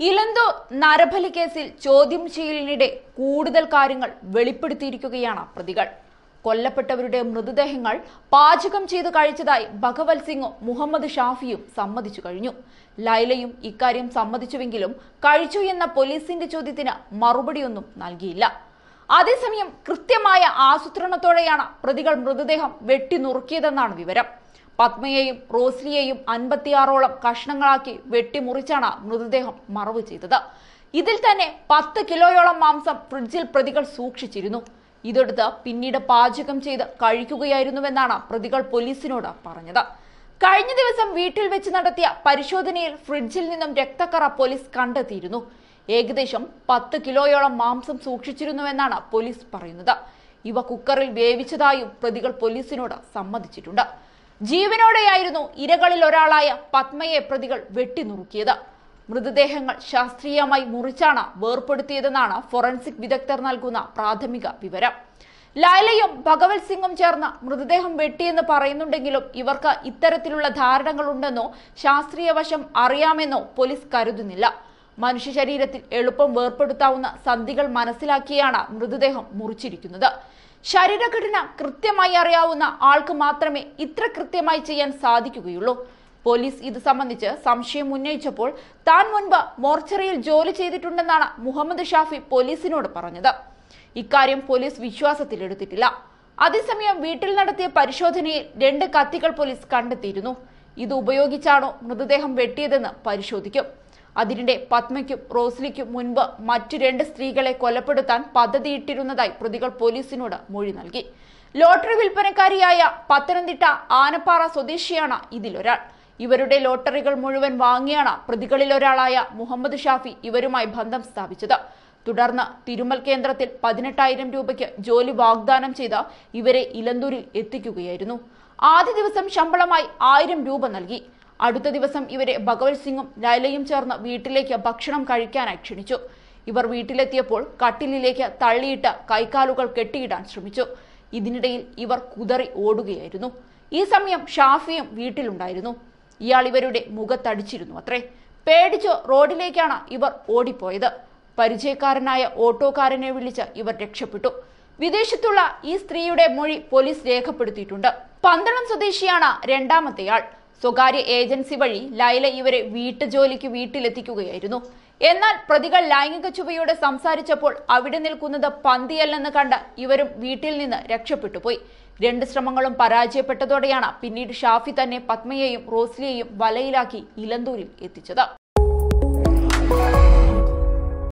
ഇലന്തോ നരബലി കേസിൽ ചോദ്യം ചെയ്യലിനിടെ കൂടുതൽ കാര്യങ്ങൾ വെളിപ്പെടുത്തിയിരിക്കുകയാണ് പ്രതികൾ കൊല്ലപ്പെട്ടവരുടെ മൃതദേഹങ്ങൾ പാചകം ചെയ്ത് കഴിച്ചതായി ഭഗവത് സിംഗും മുഹമ്മദ് ഷാഫിയും സമ്മതിച്ചു കഴിഞ്ഞു ലൈലയും ഇക്കാര്യം സമ്മതിച്ചുവെങ്കിലും കഴിച്ചു എന്ന പോലീസിന്റെ ചോദ്യത്തിന് മറുപടിയൊന്നും നൽകിയില്ല അതേസമയം കൃത്യമായ ആസൂത്രണത്തോടെയാണ് പ്രതികൾ മൃതദേഹം വെട്ടിനുറുക്കിയതെന്നാണ് വിവരം പത്മയെയും റോസ്ലിയെയും അൻപത്തിയാറോളം കഷ്ണങ്ങളാക്കി വെട്ടിമുറിച്ചാണ് മൃതദേഹം മറവ് ചെയ്തത് ഇതിൽ തന്നെ പത്ത് കിലോയോളം മാംസം ഫ്രിഡ്ജിൽ പ്രതികൾ സൂക്ഷിച്ചിരുന്നു ഇതെടുത്ത് പിന്നീട് പാചകം ചെയ്ത് കഴിക്കുകയായിരുന്നുവെന്നാണ് പ്രതികൾ പോലീസിനോട് പറഞ്ഞത് കഴിഞ്ഞ ദിവസം വീട്ടിൽ വെച്ച് നടത്തിയ പരിശോധനയിൽ ഫ്രിഡ്ജിൽ നിന്നും രക്തക്കറ പോലീസ് കണ്ടെത്തിയിരുന്നു ഏകദേശം പത്ത് കിലോയോളം മാംസം സൂക്ഷിച്ചിരുന്നുവെന്നാണ് പോലീസ് പറയുന്നത് ഇവ കുക്കറിൽ വേവിച്ചതായും പ്രതികൾ പോലീസിനോട് സമ്മതിച്ചിട്ടുണ്ട് ജീവനോടെയായിരുന്നു ഇരകളിൽ ഒരാളായ പത്മയെ പ്രതികൾ വെട്ടിനുറുക്കിയത് മൃതദേഹങ്ങൾ ശാസ്ത്രീയമായി മുറിച്ചാണ് വേർപ്പെടുത്തിയതെന്നാണ് ഫോറൻസിക് വിദഗ്ധർ നൽകുന്ന പ്രാഥമിക വിവരം ലൈലയും ഭഗവത് സിംഗും ചേർന്ന് മൃതദേഹം വെട്ടിയെന്ന് പറയുന്നുണ്ടെങ്കിലും ഇവർക്ക് ഇത്തരത്തിലുള്ള ധാരണകളുണ്ടെന്നോ ശാസ്ത്രീയ വശം അറിയാമെന്നോ പോലീസ് കരുതുന്നില്ല മനുഷ്യ ശരീരത്തിൽ എളുപ്പം വേർപ്പെടുത്താവുന്ന സന്ധികൾ മനസ്സിലാക്കിയാണ് മൃതദേഹം മുറിച്ചിരിക്കുന്നത് ശരീരഘടന കൃത്യമായി അറിയാവുന്ന ആൾക്ക് മാത്രമേ ഇത്ര കൃത്യമായി ചെയ്യാൻ സാധിക്കുകയുള്ളൂ പോലീസ് ഇത് സംബന്ധിച്ച് സംശയം ഉന്നയിച്ചപ്പോൾ താൻ മുൻപ് മോർച്ചറിയിൽ ജോലി ചെയ്തിട്ടുണ്ടെന്നാണ് മുഹമ്മദ് ഷാഫി പോലീസിനോട് പറഞ്ഞത് ഇക്കാര്യം പോലീസ് വിശ്വാസത്തിലെടുത്തിട്ടില്ല അതേസമയം വീട്ടിൽ നടത്തിയ പരിശോധനയിൽ രണ്ട് കത്തികൾ പോലീസ് കണ്ടെത്തിയിരുന്നു ഇത് ഉപയോഗിച്ചാണോ മൃതദേഹം വെട്ടിയതെന്ന് പരിശോധിക്കും അതിനിടെ പത്മയ്ക്കും റോസ്ലിക്കും മുൻപ് മറ്റു രണ്ട് സ്ത്രീകളെ കൊലപ്പെടുത്താൻ പദ്ധതിയിട്ടിരുന്നതായി പ്രതികൾ പോലീസിനോട് മൊഴി നൽകി ലോട്ടറി വിൽപ്പനക്കാരിയായ പത്തനംതിട്ട ആനപ്പാറ സ്വദേശിയാണ് ഇതിലൊരാൾ ഇവരുടെ ലോട്ടറികൾ മുഴുവൻ വാങ്ങിയാണ് പ്രതികളിൽ ഒരാളായ മുഹമ്മദ് ഷാഫി ഇവരുമായി ബന്ധം സ്ഥാപിച്ചത് തുടർന്ന് തിരുമൽ കേന്ദ്രത്തിൽ പതിനെട്ടായിരം രൂപയ്ക്ക് ജോലി വാഗ്ദാനം ചെയ്ത് ഇവരെ ഇലന്തൂരിൽ എത്തിക്കുകയായിരുന്നു ആദ്യ ദിവസം ശമ്പളമായി ആയിരം രൂപ നൽകി അടുത്ത ദിവസം ഇവരെ ഭഗവത് സിംഗും ലൈലയും ചേർന്ന് വീട്ടിലേക്ക് ഭക്ഷണം കഴിക്കാനായി ക്ഷണിച്ചു ഇവർ വീട്ടിലെത്തിയപ്പോൾ കട്ടിലിലേക്ക് തള്ളിയിട്ട് കൈക്കാലുകൾ കെട്ടിയിടാൻ ശ്രമിച്ചു ഇതിനിടയിൽ ഇവർ കുതറി ഓടുകയായിരുന്നു ഈ സമയം ഷാഫിയും വീട്ടിലുണ്ടായിരുന്നു ഇയാൾ ഇവരുടെ മുഖത്തടിച്ചിരുന്നു അത്രേ പേടിച്ച് റോഡിലേക്കാണ് ഇവർ ഓടിപ്പോയത് പരിചയക്കാരനായ ഓട്ടോക്കാരനെ വിളിച്ച് ഇവർ രക്ഷപ്പെട്ടു വിദേശത്തുള്ള ഈ സ്ത്രീയുടെ മൊഴി പോലീസ് രേഖപ്പെടുത്തിയിട്ടുണ്ട് പന്തളം സ്വദേശിയാണ് രണ്ടാമത്തെയാൾ സ്വകാര്യ ഏജൻസി വഴി ലൈല ഇവരെ വീട്ടുജോലിക്ക് വീട്ടിലെത്തിക്കുകയായിരുന്നു എന്നാൽ പ്രതികൾ ലൈംഗിക ചുവയോടെ സംസാരിച്ചപ്പോൾ അവിടെ നിൽക്കുന്നത് പന്തിയല്ലെന്ന് കണ്ട് ഇവരും വീട്ടിൽ നിന്ന് രക്ഷപ്പെട്ടുപോയി രണ്ട് ശ്രമങ്ങളും പരാജയപ്പെട്ടതോടെയാണ് പിന്നീട് ഷാഫി തന്നെ പത്മയെയും റോസ്ലിയെയും വലയിലാക്കി ഇലന്തൂരിൽ എത്തിച്ചത്